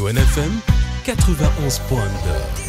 Douane FM 91.2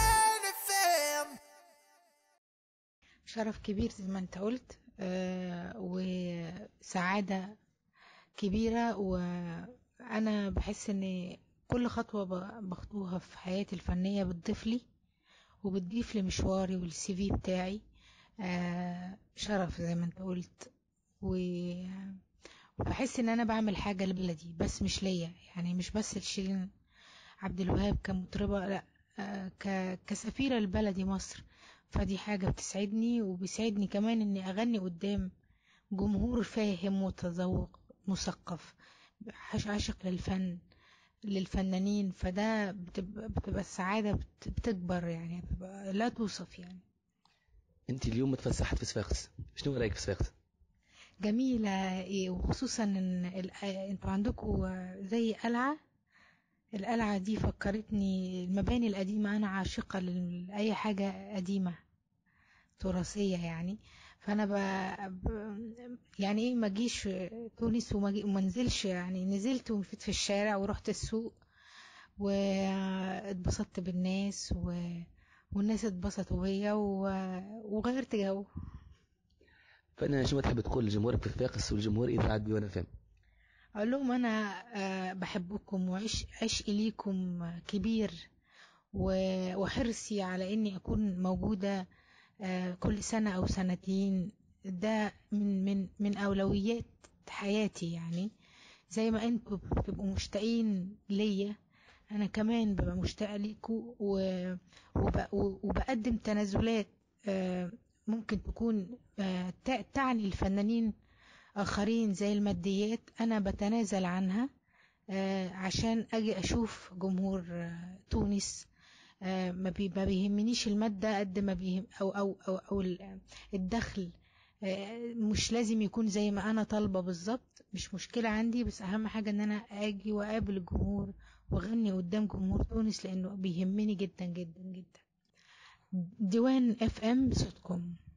شرف كبير زي ما انت قلت آه، وسعادة كبيرة وأنا بحس إن كل خطوة ب- بخطوها في حياتي الفنية بتضيف لي وبتضيف لمشواري والسي في بتاعي آه، شرف زي ما انت قلت و- وبحس إن أنا بعمل حاجة لبلدي بس مش ليا يعني مش بس لشيرين عبد الوهاب كمطربة لا آه، ك- كسفيرة لبلدي مصر فدي حاجة بتسعدني وبيسعدني كمان إني أغني قدام جمهور فاهم متذوق مثقف عاش- عاشق للفن للفنانين فده بتبقى, بتبقى السعادة بت- بتكبر يعني بتبقى لا توصف يعني انت اليوم اتفسحت في صفاقس شنو رايك في صفاقس جميلة إيه، وخصوصا إن ال- انتوا عندكم زي قلعة القلعة دي فكرتني المباني القديمة أنا عاشقة لأي حاجة قديمة تراثية يعني فأنا ب... ب... يعني إيه ما أجيش تونس وما أجي- وما انزلش يعني نزلت ومشيت في الشارع ورحت السوق واتبسطت بالناس و... والناس اتبسطوا بيا و... وغيرت جو فانا شنو تحب تقول لجمهورك في صفاقس والجمهور اذاعه ديوان فم اقول لهم انا آه، بحبكم وعش عشقي ليكم كبير و- وحرصي على اني اكون موجودة آه، كل سنة او سنتين ده من من من اولويات حياتي يعني زي ما انتوا بتبقوا مشتاقين ليا انا كمان ببقى مشتاقة ليكوا و- وب- وبقدم تنازلات آه، ممكن تكون آه، تع- تعني الفنانين آخرين زي الماديات أنا بتنازل عنها آه، عشان أجي أشوف جمهور آه، تونس آه، ما بي- ما بيهمنيش المادة قد ما بيهم أو أو أو, أو ال- الدخل آه، مش لازم يكون زي ما أنا طالبة بالظبط مش مشكلة عندي بس أهم حاجة إن أنا أجي وأقابل الجمهور وأغني قدام جمهور تونس لأنه بيهمني جدا جدا جدا ديوان اف ام صوتكم